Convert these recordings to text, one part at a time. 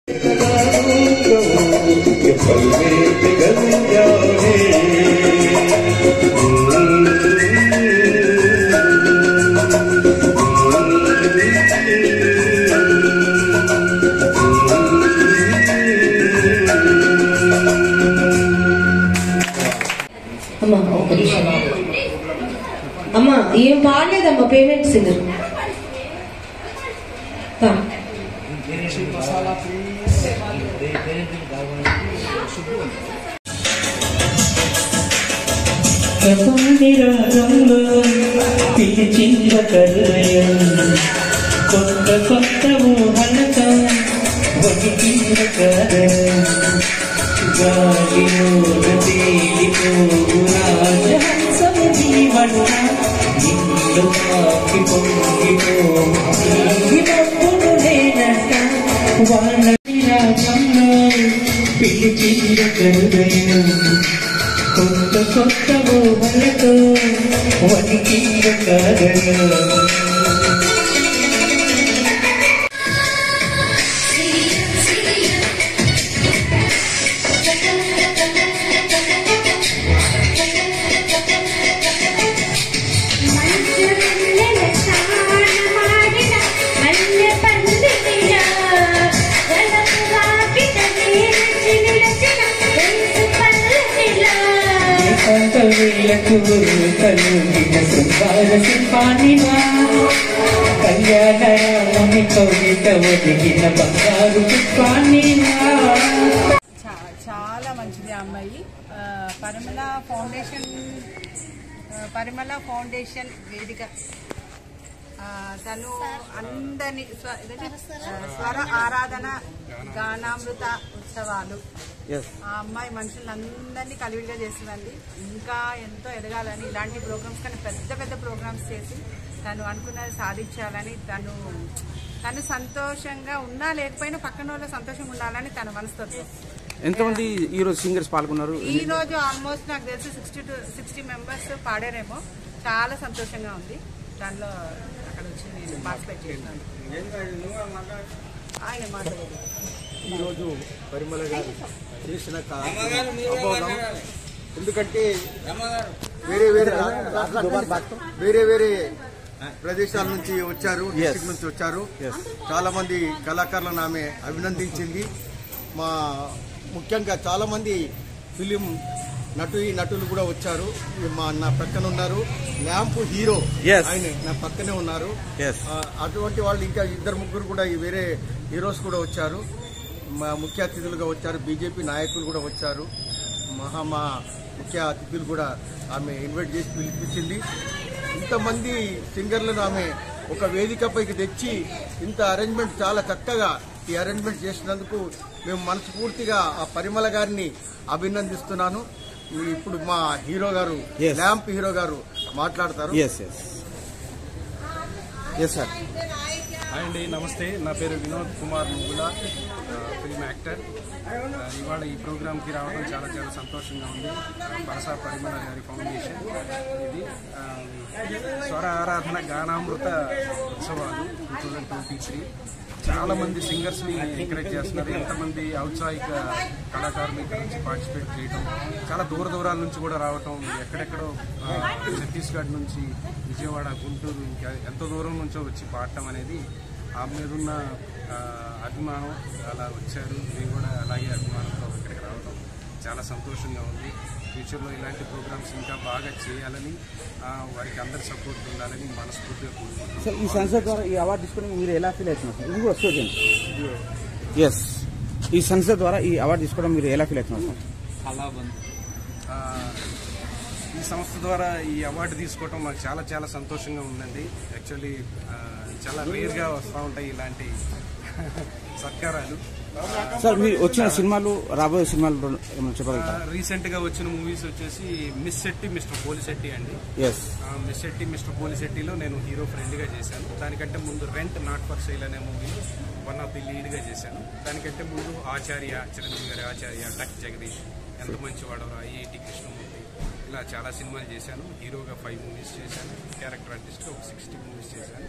అమ్మా ఒక నిమిషం అమ్మా ఏం బాగాలేదమ్మా పేమెంట్ సింగర్ ప్రపంచి రాగంలో పిలిచింద కరుణయం కొత్త కొత్త ఊహలతో వణికింద కదయం గాలిలో తేలిపోవు రాజహంసం జీవన నిన్ను తాకి పొంగిపోవు ఈ మబ్బును నేనట వాళ్ళ రాగంలో పిలిచింద కరుణయం కొత్త కొత్త ఊహలతో వణికింద కదయం కొంత వేలకు కలిగిన శృంగార శిల్పానివా కళ్యాణరామని కవిత ఒదిగిన బంగారు పుష్పానివా చా- చాలా మంచిది ఆ అమ్మాయి ఆ, పరిమళ ఫౌండేషన్ ఆ, పరిమళ ఫౌండేషన్ వేదిక ఆ, తను అందరినీ స్వ- ఇదేంటి? ఆ, స్వర ఆరాధన గానామృత ఉత్సవాలు ఆ అమ్మాయి మనుషులందరినీ కలివిడిగా చేస్తుందండి ఇంకా ఎంతో ఎదగాలని ఇలాంటి ప్రోగ్రామ్స్ కానీ పెద్ద పెద్ద ప్రోగ్రామ్స్ చేసి తను అనుకున్నది సాధించాలని తను తను సంతోషంగా ఉన్నా లేకపోయినా పక్కన వాళ్ళు సంతోషంగా ఉండాలని తన మనస్తత్వం ఎంతమంది ఈ రోజు సింగర్స్ పాల్గొన్నారు ఈ రోజు ఆల్మోస్ట్ నాకు తెలిసి సిక్స్టీ టు సిక్స్టీ మెంబర్స్ పాడారేమో చాలా సంతోషంగా ఉంది దానిలో అక్కడ వచ్చి నేను పార్టిసిపేట్ చేసినాను ఆయన మాట్లాడారు ఈరోజు పరిమళ గారు చేసిన కా- అపవాదం ఎందుకంటే వేరే వేరే వేరే వేరే ప్రదేశాల నుంచి వచ్చారు డిస్ట్రిక్ట్ నుంచి వచ్చారు చాలా మంది కళాకారులను ఆమె అభినందించింది మా ముఖ్యంగా చాలా మంది ఫిలిం నటు నటులు కూడా వచ్చారు మా నా పక్కన ఉన్నారు ల్యాంప్ హీరో Yes. ఆయన నా పక్కనే ఉన్నారు Yes. ఆ, అటువంటి వాళ్ళు ఇంకా ఇద్దరు ముగ్గురు కూడా ఈ వేరే హీరోస్ కూడా వచ్చారు మా ముఖ్య అతిథులుగా వచ్చారు బీజేపీ నాయకులు కూడా వచ్చారు మహా మా ముఖ్య అతిథులు కూడా ఆమె ఇన్వైట్ చేసి పిలిపించింది ఇంతమంది సింగర్లను ఆమె ఒక వేదికపైకి తెచ్చి ఇంత అరేంజ్మెంట్ చాలా చక్కగా ఈ అరేంజ్మెంట్ చేసినందుకు మేము మనస్ఫూర్తిగా ఆ పరిమళ గారిని అభినందిస్తున్నాను ఈ ఇప్పుడు మా హీరో గారు Yes. ల్యాంప్ హీరో గారు మాట్లాడతారు yes yes yes sir hi అండి నమస్తే నా పేరు వినోద్ కుమార్ ముగ్గుల ఫిల్మ్ యాక్టర్ ఆ, ఇవాళ ఈ ప్రోగ్రామ్కి రావడం చాలా చాలా సంతోషంగా ఉంది పరసా పరిమళ గారి ఫౌండేషన్ ఇది ఆ, స్వర ఆరాధన గానామృత ఉత్సవాలు టూ థౌజండ్ ట్వంటీ త్రీ చాలా మంది సింగర్స్ ని ఎంకరేజ్ చేస్తున్నారు ఎంతమంది ఔత్సాహిక కళాకారులు ఇక్కడ నుంచి పార్టిసిపేట్ చేయడం చాలా దూర దూరాల నుంచి కూడా రావటం ఎక్కడెక్కడో ఆ, ఛత్తీస్గఢ్ నుంచి విజయవాడ గుంటూరు ఇంకా ఎంత దూరం నుంచో వచ్చి పాడటం అనేది ఆ మీదున్న ఆ, అభిమానం అలా వచ్చారు మేము కూడా అలాగే అభిమానంతో ఇక్కడికి రావడం చాలా సంతోషంగా ఉంది ఫ్యూచర్లో ఇలాంటి ప్రోగ్రామ్స్ ఇంకా బాగా చేయాలని ఆ, వారికి అందరి సపోర్ట్ ఉండాలని మనస్ఫూర్తిగా కోరుకుంటున్నాను సార్ ఈ సంస్థ ద్వారా ఈ అవార్డు తీసుకుని మీరు ఎలా ఫీల్ అవుతున్నారు సార్ ఇది కూడా వస్తుంది ఎస్ ఈ సంస్థ ద్వారా ఈ అవార్డు తీసుకోవడం మీరు ఎలా ఫీల్ అవుతున్నారు సార్ ఆ, ఈ సంస్థ ద్వారా ఈ అవార్డు తీసుకోవటం మాకు చాలా చాలా సంతోషంగా ఉందండి యాక్చువల్లీ ఆ, చాలా రేర్గా వస్తూ ఉంటాయి ఇలాంటి సత్కారాలు సార్ మీరు వచ్చిన సినిమాలు రాబోయే సినిమాలు ఏమైనా చెప్పగలుగుతారా రీసెంట్ గా వచ్చిన మూవీస్ వచ్చేసి మిస్ శెట్టి మిస్టర్ పోలిశెట్టి అండి ఎస్ ఆ, మిస్ శెట్టి మిస్టర్ పోలిశెట్టిలో నేను హీరో ఫ్రెండ్ గా చేశాను దానికంటే ముందు రెంట్ నాట్ ఫర్ సేల్ అనే movie one of the lead గా చేశాను దానికంటే ముందు ఆచార్య చిరంజీవి గారి ఆచార్య డక్ జగదీష్ ఎంత మంచివాడవరా ఐఐటి కృష్ణమూర్తి ఇలా చాలా సినిమాలు చేశాను హీరోగా ఫైవ్ మూవీస్ చేశాను క్యారెక్టర్ ఆర్టిస్ట్గా ఒక సిక్స్టీ మూవీస్ చేశాను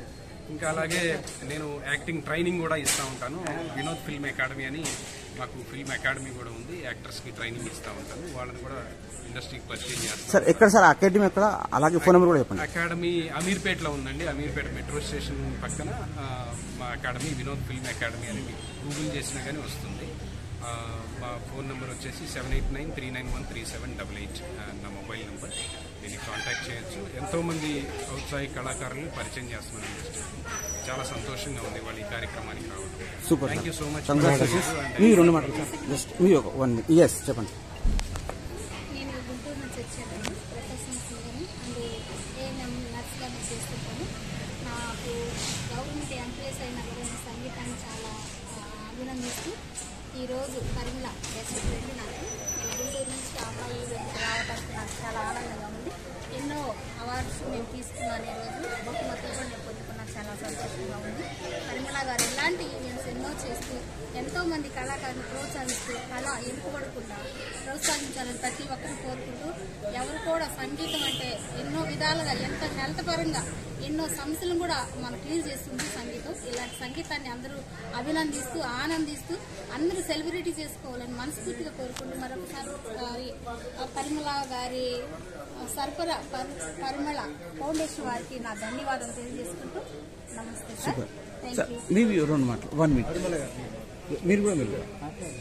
ఇంకా అలాగే నేను యాక్టింగ్ ట్రైనింగ్ కూడా ఇస్తూ ఉంటాను వినోద్ ఫిల్మ్ అకాడమీ అని మాకు ఫిల్మ్ అకాడమీ కూడా ఉంది యాక్టర్స్కి ట్రైనింగ్ ఇస్తూ ఉంటాను వాళ్ళని కూడా ఇండస్ట్రీకి పరిచయం చేస్తాను సార్ ఎక్కడ సార్ అకాడమీ ఎక్కడ అలాగే ఫోన్ నెంబర్ కూడా చెప్పండి అకాడమీ అమీర్పేటలో ఉందండి అమీర్పేట మెట్రో స్టేషన్ పక్కన ఆ, మా అకాడమీ వినోద్ ఫిల్మ్ అకాడమీ అని మీకు గూగుల్ చేసినా కానీ వస్తుంది ఆ, మా ఫోన్ నెంబర్ వచ్చేసి seven eight nine three nine one three seven double eight నా మొబైల్ నెంబర్ దీన్ని కాంటాక్ట్ చేయొచ్చు ఎంతోమంది ఔత్సాహిక కళాకారులను పరిచయం చేస్తున్నాను ఇండస్ట్రీకి చాలా సంతోషంగా ఉంది వాళ్ళు ఈ కార్యక్రమానికి రావడం super thank you so much congratulations మీ రెండు మాటలు సార్ జస్ట్ మీ ఒక వన్ ఎస్ చెప్పండి నేను గుంటూరు నుంచి వచ్చాను ప్రొఫెషన్ సీజన్ అండ్ ఏఎన్ఎం నర్స్గా నేను చేస్తుంటాను నాకు గవర్నమెంట్ ఎంప్లాయీస్ అయిన కూడా సంగీతాన్ని చాలా ఆ, అభినందిస్తూ ఈరోజు పరిమళ బెస్ట్ ఫ్రెండ్ నాకు నేను గుంటూరు నుంచి ఆ అమ్మాయి ఇక్కడికి రావడానికి నాకు చాలా ఆనందంగా ఉంది ఎన్నో అవార్డ్స్ నేను తీసుకున్నాను ఈరోజు బహుమతులు కూడా నేను పొందుకున్నాను చాలా సంతోషంగా ఉంది పరిమళ గారు ఇలాంటి ఈవెంట్స్ ఎన్నో చేస్తూ ఎంతో మంది కళాకారులు ప్రోత్సహిస్తూ కళ ఎంపుపడకుండా ప్రోత్సహించాలని ప్రతి ఒక్కరు కోరుకుంటూ ఎవరు కూడా సంగీతం అంటే ఎన్నో విధాలుగా ఎంత హెల్త్ పరంగా ఎన్నో సమస్యలను కూడా మనం క్లియర్ చేస్తుంది సంగీతం ఇలాంటి సంగీతాన్ని అందరూ అభినందిస్తూ ఆనందిస్తూ అందరూ సెలబ్రిటీ చేసుకోవాలని మనస్ఫూర్తిగా కోరుకుంటూ మరొకసారి వారి, ఆ పరిమళ గారి ఆ, సరఫరా పరి- పరిమళ ఫౌండేషన్ వారికి నా ధన్యవాదాలు తెలియజేసుకుంటూ నమస్తే సార్ థ్యాంక్ సార్ యూ మీ రెండు మాటలు వన్ మినిట్ మీరు కూడా మీరు కూడా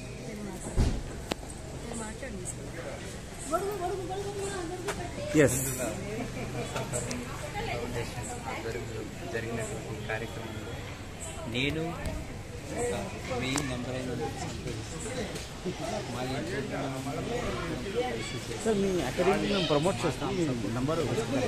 గొడుగు గొడుగు గొడుగు గొడుగు పెట్టి ఎస్ ఫౌండేషన్ ఆధ్వర్యంలో జరిగినటువంటి కార్యక్రమంలో నేను ఒక వెయ్యి నెంబర్ అయిన మా ఇంట్లో కలిసి చేసి సార్ మీ అకాడమీ మేము ప్రమోట్ చేస్తాం మీ నంబర్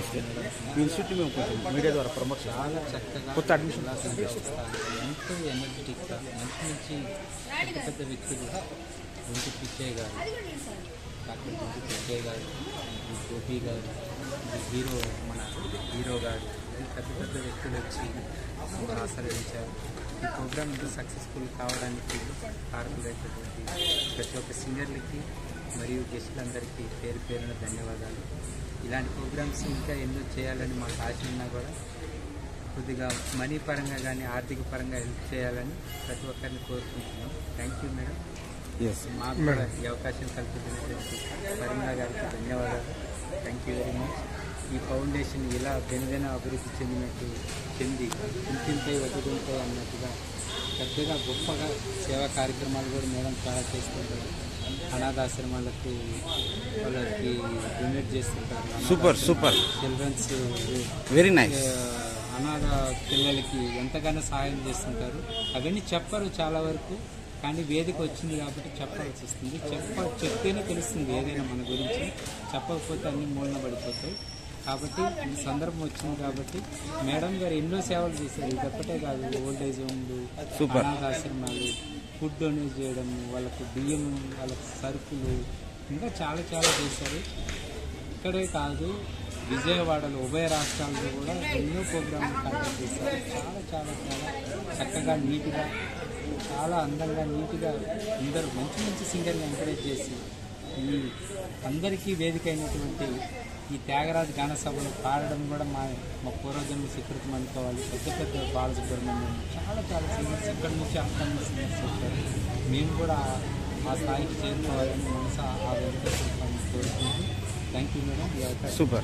మీ ఇన్స్టిట్యూట్ మేము కొంచెం మీడియా ద్వారా ప్రమోట్ చేస్తాం చాలా చక్కగా కొత్త అడ్మిషన్ ఇలా సందర్శిస్తాను ఎంతో ఎనర్జెటిక్గా మంచి మంచి పెద్ద పెద్ద వ్యక్తులు గుంటి పిచ్చయ్య గారు డాక్టర్ గుంటి పిచ్చయ్య గారు ఈ గోపి గారు ఈ హీరో మన హీరో గారు ఈ పెద్ద పెద్ద వ్యక్తులు వచ్చి మమ్మల్ని ఆశీర్వదించారు ఈ ప్రోగ్రామ్ ఇంత సక్సెస్ఫుల్ కావడానికి కారకులైనటువంటి ప్రతి ఒక్క సింగర్లకి మరియు గెస్టులందరికీ పేరు పేరున ధన్యవాదాలు ఇలాంటి ప్రోగ్రామ్స్ ఇంకా ఎన్నో చేయాలని మాకు ఆశ ఉన్నా కూడా కొద్దిగా మనీ పరంగా కానీ ఆర్థిక పరంగా హెల్ప్ చేయాలని ప్రతి ఒక్కరిని కోరుకుంటున్నాం థ్యాంక్ యూ మేడం ఎస్ మాకు కూడా ఈ అవకాశం కల్పించినటువంటి పరిమళ గారికి ధన్యవాదాలు థ్యాంక్ యూ వెరీ మచ్ ఈ ఫౌండేషన్ ఇలా దినదిన అభివృద్ధి చెందినట్టు చెంది ఇంటింపై వదులుంటాయి అన్నట్టుగా పెద్దగా గొప్పగా సేవా కార్యక్రమాలు కూడా మేడం చాలా చేస్తుంటారు అనాథాశ్రమాలకు వాళ్ళకి డొనేట్ చేస్తుంటారు super super childrens very nice అనాథ పిల్లలకి ఎంతగానో సహాయం చేస్తుంటారు అవన్నీ చెప్పరు చాలా వరకు కానీ వేదిక వచ్చింది కాబట్టి చెప్పాల్సి వస్తుంది చెప్ప చెప్తేనే తెలుస్తుంది ఏదైనా మన గురించి చెప్పకపోతే అన్ని మూలన పడిపోతాయి కాబట్టి ఈ సందర్భం వచ్చింది కాబట్టి మేడం గారు ఎన్నో సేవలు చేశారు ఇది ఒక్కటే కాదు ఓల్డ్ ఏజ్ హోమ్లు Super. అనాథాశ్రమాలు ఫుడ్ డొనేట్ చేయడం వాళ్ళకు బియ్యం వాళ్ళకి సరుకులు ఇంకా చాలా చాలా చేశారు ఇక్కడే కాదు విజయవాడలో ఉభయ రాష్ట్రాల్లో కూడా ఎన్నో ప్రోగ్రాంలు కండక్ట్ చేశారు చాలా చాలా చాలా చక్కగా నీట్గా చాలా అందంగా నీట్గా అందరూ మంచి మంచి సింగర్ని ఎంకరేజ్ చేసి ఈ అందరికీ వేదిక అయినటువంటి ఈ త్యాగరాజు గాన సభలో పాడడం కూడా మా మా పూర్వజన్మ స్వీకృతం అనుకోవాలి పెద్ద పెద్ద బాలసుబ్రహ్మణ్యం చాలా చాలా సింగర్స్ ఇక్కడ నుంచి అక్కడ నుంచి సింగర్స్ వచ్చారు మేము కూడా ఆ స్థాయికి చేరుకోవాలని మనసు ఆ వెంకటేశ్వర స్వామిని కోరుకుంటూ థ్యాంక్ యూ మేడం ఈ అవకాశం సూపర్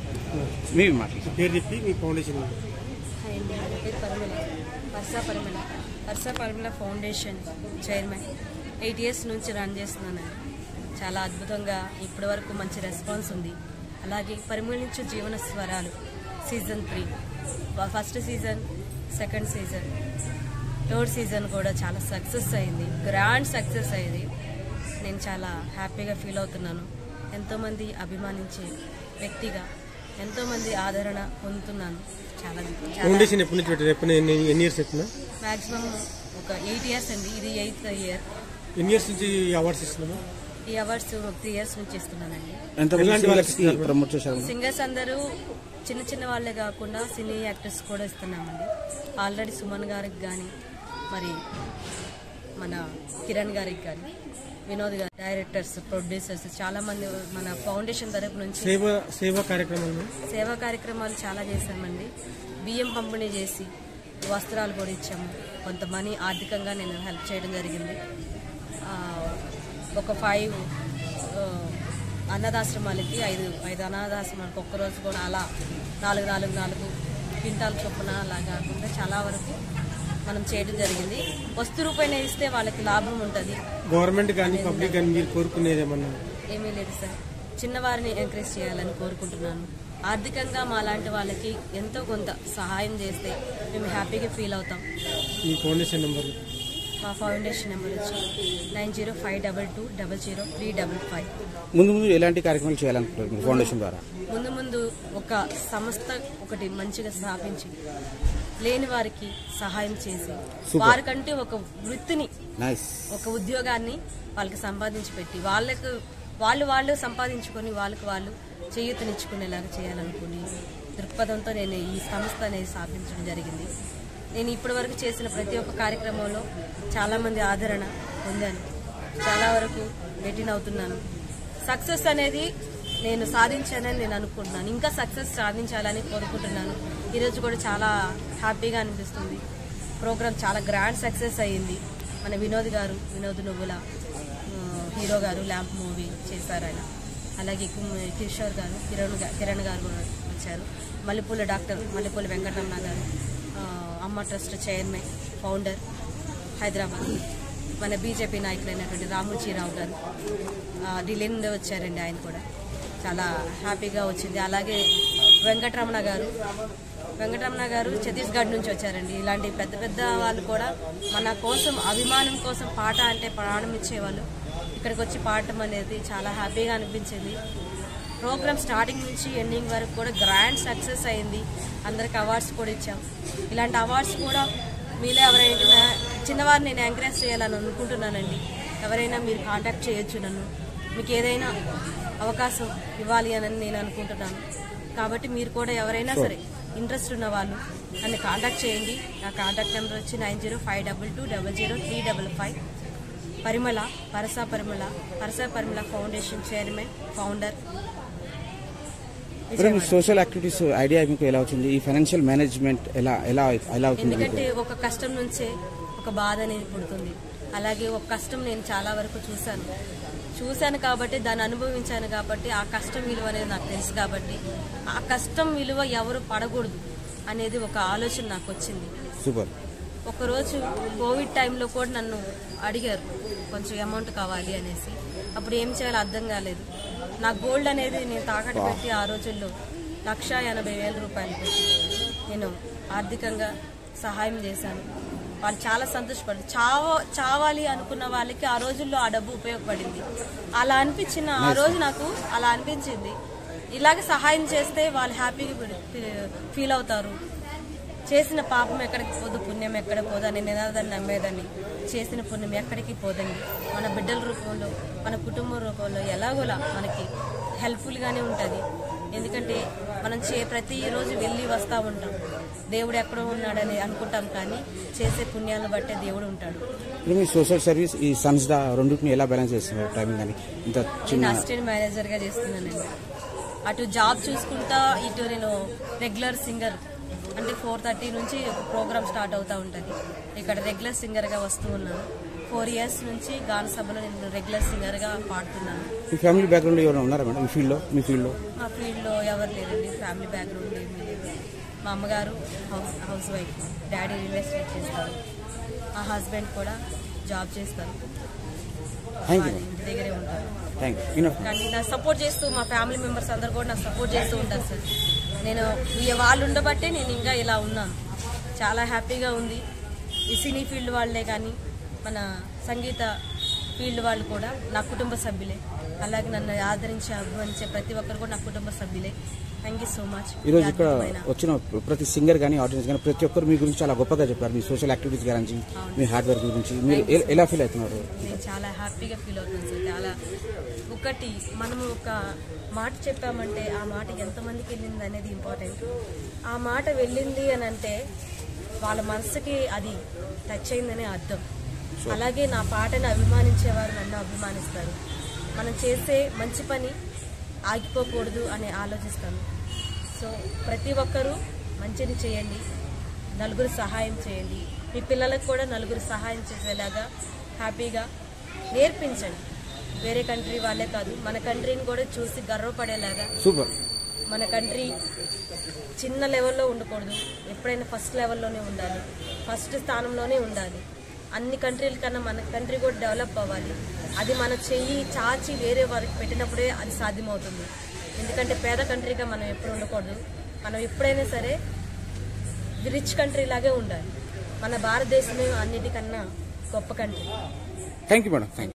మీ మాటలు పేరు చెప్పి మీ ఫౌండేషన్ హాయ్ అండి నా పేరు పరిమళ Varsha Parimala Varsha Parimala foundation chairman eight years నుంచి రన్ చేస్తున్నానండి చాలా అద్భుతంగా ఇప్పటి వరకు మంచి రెస్పాన్స్ ఉంది అలాగే పరిమళించు జీవన స్వరాలు season three first season second season third season కూడా చాలా సక్సెస్ అయింది గ్రాండ్ సక్సెస్ అయింది నేను చాలా హ్యాపీగా ఫీల్ అవుతున్నాను ఎంతోమంది అభిమానించే వ్యక్తిగా ఎంతోమంది ఆదరణ పొందుతున్నాను చాలా చాలా ఫౌండేషన్ ఎప్పటి నుంచి పెట్టారు ఎప్పుడు ఎన్ని ఎన్ని ఇయర్స్ చెప్పినా మాక్సిమం ఒక ఎయిట్ ఇయర్స్ అండి ఇది ఎయిత్ ఇయర్ ఎన్ని ఇయర్స్ నుంచి అవార్డ్స్ ఇస్తున్నాము ఈ అవార్డ్స్ త్రీ ఇయర్స్ నుంచి ఇస్తున్నానండి ఎంత ఎలాంటి వాళ్ళకి ఇస్తున్నారు? ప్రమోట్ చేశారు సింగర్స్ అందరూ చిన్న చిన్న వాళ్ళే కాకుండా సినీ యాక్టర్స్ కూడా ఇస్తున్నామండి ఆల్రెడీ సుమన్ గారికి కానీ మరి మన కిరణ్ గారికి కానీ వినోద్ గారి డైరెక్టర్స్ ప్రొడ్యూసర్స్ చాలా మంది మన ఫౌండేషన్ తరపు నుంచి సేవ సేవా కార్యక్రమాలు సేవా కార్యక్రమాలు చాలా చేశామండి బియ్యం పంపిణీ చేసి వస్త్రాలు కూడా ఇచ్చాము కొంత మనీ ఆర్థికంగా నేను హెల్ప్ చేయడం జరిగింది ఆ, ఒక ఫైవ్ ఆ, అన్నదాశ్రమాలకి ఐదు ఐదు అనాథాశ్రమాలకి ఒక్కరోజు కూడా అలా నాలుగు నాలుగు నాలుగు క్వింటాల చొప్పున అలా కాకుండా చాలా వరకు మనం చేయడం జరిగింది వస్తు రూపాయన ఇస్తే వాళ్ళకి లాభం ఉంటుంది గవర్నమెంట్ కానీ పబ్లిక్ కానీ మీరు కోరుకునేది ఏమన్నా ఏమీ లేదు సార్ చిన్నవారిని ఎంకరేజ్ చేయాలని కోరుకుంటున్నాను ఆర్థికంగా మా లాంటి వాళ్ళకి ఎంతో కొంత సహాయం చేస్తే మేము హ్యాపీగా ఫీల్ అవుతాం మీ ఫౌండేషన్ నెంబర్ మా ఫౌండేషన్ నెంబర్ వచ్చి nine zero five double two double zero three double five ముందు ముందు ఎలాంటి కార్యక్రమాలు చేయాలనుకుంటారు మీ ఫౌండేషన్ ద్వారా ముందు ముందు ఒక సంస్థ ఒకటి మంచిగా స్థాపించి లేని వారికి సహాయం చేసి Super. వారికంటే ఒక వృత్తిని నైస్ ఒక ఉద్యోగాన్ని వాళ్ళకి సంపాదించి పెట్టి వాళ్ళకు వాళ్ళు వాళ్ళు సంపాదించుకొని వాళ్ళకి వాళ్ళు చేయూతనిచ్చుకునేలాగా చేయాలనుకుని దృక్పథంతో నేను ఈ సంస్థ అనేది స్థాపించడం జరిగింది నేను ఇప్పటి వరకు చేసిన ప్రతి ఒక్క కార్యక్రమంలో చాలామంది ఆదరణ పొందాను చాలా వరకు బెట్టిన్ అవుతున్నాను సక్సెస్ అనేది నేను సాధించానని నేను అనుకుంటున్నాను ఇంకా సక్సెస్ సాధించాలని కోరుకుంటున్నాను ఈరోజు కూడా చాలా హ్యాపీగా అనిపిస్తుంది ప్రోగ్రామ్ చాలా గ్రాండ్ సక్సెస్ అయ్యింది మన వినోద్ గారు వినోద్ నువ్వుల ఆ, హీరో గారు ల్యాంప్ మూవీ చేశారు ఆయన అలాగే కు- కిషోర్ గారు కిరణ్ గా- కిరణ్ గారు కూడా వచ్చారు మల్లెపూల డాక్టర్ మల్లెపూల వెంకటరమణ గారు ఆ, అమ్మ ట్రస్ట్ చైర్మన్ ఫౌండర్ హైదరాబాద్ మన బీజేపీ నాయకులైనటువంటి రాముచీరావు గారు ఆ, ఢిల్లీ నుండి వచ్చారండి ఆయన కూడా చాలా హ్యాపీగా వచ్చింది అలాగే వెంకటరమణ గారు వెంకటరమణ గారు ఛత్తీస్గఢ్ నుంచి వచ్చారండి ఇలాంటి పెద్ద పెద్ద వాళ్ళు కూడా మన కోసం అభిమానం కోసం పాట అంటే ప్రాణం ఇచ్చేవాళ్ళు ఇక్కడికి వచ్చి పాడటం అనేది చాలా హ్యాపీగా అనిపించింది ప్రోగ్రామ్ స్టార్టింగ్ నుంచి ఎండింగ్ వరకు కూడా గ్రాండ్ సక్సెస్ అయింది అందరికి అవార్డ్స్ కూడా ఇచ్చాం ఇలాంటి అవార్డ్స్ కూడా మీలో ఎవరైనా చిన్నవారిని నేను ఎంకరేజ్ చేయాలని అనుకుంటున్నానండి ఎవరైనా మీరు కాంటాక్ట్ చేయొచ్చు నన్ను మీకు ఏదైనా అవకాశం ఇవ్వాలి అని నేను అనుకుంటున్నాను కాబట్టి మీరు కూడా ఎవరైనా సరే ఇంట్రెస్ట్ ఉన్న వాళ్ళు నన్ను కాంటాక్ట్ చేయండి నా కాంటాక్ట్ నెంబర్ వచ్చి nine zero five double two double zero three double five Parimala Parasa Parimala Parasa Parimala foundation chairman founder ఇప్పుడు మీ సోషల్ యాక్టివిటీస్ ఐడియా మీకు ఎలా వచ్చింది ఈ ఫైనాన్షియల్ మేనేజ్మెంట్ ఎలా ఎలా ఎలా అవుతుంది మీకు ఎందుకంటే ఒక కష్టం నుంచే ఒక బాధ అనేది పుడుతుంది అలాగే ఒక కష్టం నేను చాలా వరకు చూశాను చూశాను కాబట్టి దాన్ని అనుభవించాను కాబట్టి ఆ కష్టం విలువ అనేది నాకు తెలుసు కాబట్టి ఆ కష్టం విలువ ఎవరు పడకూడదు అనేది ఒక ఆలోచన నాకు వచ్చింది సూపర్ ఒకరోజు కోవిడ్ టైంలో కూడా నన్ను అడిగారు కొంచెం అమౌంట్ కావాలి అనేసి అప్పుడు ఏం చేయాలో అర్థం కాలేదు నా గోల్డ్ అనేది నేను తాకట్టు పెట్టి ఆ రోజుల్లో లక్ష ఎనభై వేల రూపాయలు పెట్టి నేను ఆర్థికంగా సహాయం చేశాను వాళ్ళు చాలా సంతోషపడ్డారు చావ చావాలి అనుకున్న వాళ్ళకి ఆ రోజుల్లో ఆ డబ్బు ఉపయోగపడింది అలా అనిపించిన ఆ రోజు నాకు అలా అనిపించింది ఇలాగే సహాయం చేస్తే వాళ్ళు హ్యాపీగా ఫీల్ అవుతారు చేసిన పాపం ఎక్కడికి పోదు పుణ్యం ఎక్కడ పోదు అని నినాదాన్ని నమ్మేదాన్ని చేసిన పుణ్యం ఎక్కడికి పోదండి మన బిడ్డల రూపంలో మన కుటుంబం రూపంలో ఎలాగోలా మనకి హెల్ప్ఫుల్గానే ఉంటుంది ఎందుకంటే మనం చే ప్రతిరోజు వెళ్ళి వస్తూ ఉంటాం దేవుడు ఎక్కడో ఉన్నాడని అనుకుంటాం కానీ చేసే పుణ్యాలను బట్టే దేవుడు ఉంటాడు ఇప్పుడు మీ సోషల్ సర్వీస్ ఈ సన్స్ దా రెండింటిని ఎలా బ్యాలెన్స్ చేస్తున్నారు టైమింగ్ కానీ ఇంత నేను చిన్న అసిస్టెంట్ మేనేజర్గా చేస్తున్నానండి అటు జాబ్ చూసుకుంటా ఇటు నేను రెగ్యులర్ సింగర్ అంటే ఫోర్ థర్టీ నుంచి ప్రోగ్రామ్ స్టార్ట్ అవుతూ ఉంటుంది ఇక్కడ రెగ్యులర్ సింగర్గా వస్తూ ఉన్నాను ఫోర్ ఇయర్స్ నుంచి గాన సభలో నేను రెగ్యులర్ సింగర్గా పాడుతున్నాను మీ ఫ్యామిలీ బ్యాక్గ్రౌండ్ ఎవరైనా ఉన్నారా మేడం మీ ఫీల్డ్లో మీ ఫీల్డ్లో మా ఫీల్డ్లో ఎవరు లేరండి ఫ్యామిలీ బ్యాక్గ్రౌండ్ ఏమీ లేదు మా అమ్మగారు house house wife daddy real estate చేస్తారు మా హస్బెండ్ కూడా జాబ్ చేస్తారు థ్యాంక్ యూ వాళ్ళ ఇంటి దగ్గరే ఉంటారు థ్యాంక్ యూ ఇనఫ్ కానీ నాకు సపోర్ట్ చేస్తూ మా ఫ్యామిలీ మెంబర్స్ అందరు కూడా నాకు సపోర్ట్ చేస్తూ ఉంటారు సార్ నేను ఈ వాళ్ళు ఉండబట్టే నేను ఇంకా ఇలా ఉన్నాను చాలా హ్యాపీగా ఉంది ఈ సినీ ఫీల్డ్ వాళ్ళే కానీ మన సంగీత ఫీల్డ్ వాళ్ళు కూడా నా కుటుంబ సభ్యులే అలాగే నన్ను ఆదరించి అభిమానించే ప్రతి ఒక్కరు కూడా నా కుటుంబ సభ్యులే థ్యాంక్ యూ సో మచ్ ఈరోజు ఇక్కడ వచ్చిన ప్రతి సింగర్ కానీ ఆడియన్స్ కానీ ప్రతి ఒక్కరు మీ గురించి చాలా గొప్పగా చెప్పారు మీ సోషల్ యాక్టివిటీస్ గురించి మీ హార్డ్ వర్క్ గురించి మీరు ఎ- ఎలా ఫీల్ అవుతున్నారు నేను చాలా హ్యాపీగా ఫీల్ అవుతున్నాను సార్ చాలా ఒకటి మనము ఒక మాట చెప్పామంటే ఆ మాట ఎంతమందికి వెళ్ళింది అనేది ఇంపార్టెంట్ ఆ మాట వెళ్ళింది అని అంటే వాళ్ళ మనసుకి అది టచ్ అయిందనే అర్థం అలాగే నా పాటను అభిమానించేవారు నన్ను అభిమానిస్తారు మనం చేసే మంచి పని ఆగిపోకూడదు అని ఆలోచిస్తాను సో ప్రతి ఒక్కరూ మంచిని చేయండి నలుగురు సహాయం చేయండి మీ పిల్లలకు కూడా నలుగురు సహాయం చేసేలాగా హ్యాపీగా నేర్పించండి వేరే కంట్రీ వాళ్ళే కాదు మన కంట్రీని కూడా చూసి గర్వపడేలాగా సూపర్ మన కంట్రీ చిన్న లెవెల్లో ఉండకూడదు ఎప్పుడైనా ఫస్ట్ లెవెల్లోనే ఉండాలి ఫస్ట్ స్థానంలోనే ఉండాలి అన్ని కంట్రీల కన్నా మన కంట్రీ కూడా డెవలప్ అవ్వాలి అది మన చెయ్యి చాచి వేరే వారికి పెట్టినప్పుడే అది సాధ్యమవుతుంది ఎందుకంటే పేద కంట్రీగా మనం ఎప్పుడు ఉండకూడదు మనం ఎప్పుడైనా సరే రిచ్ కంట్రీ లాగే ఉండాలి మన భారతదేశమే అన్నిటికన్నా గొప్ప country thank you madam thank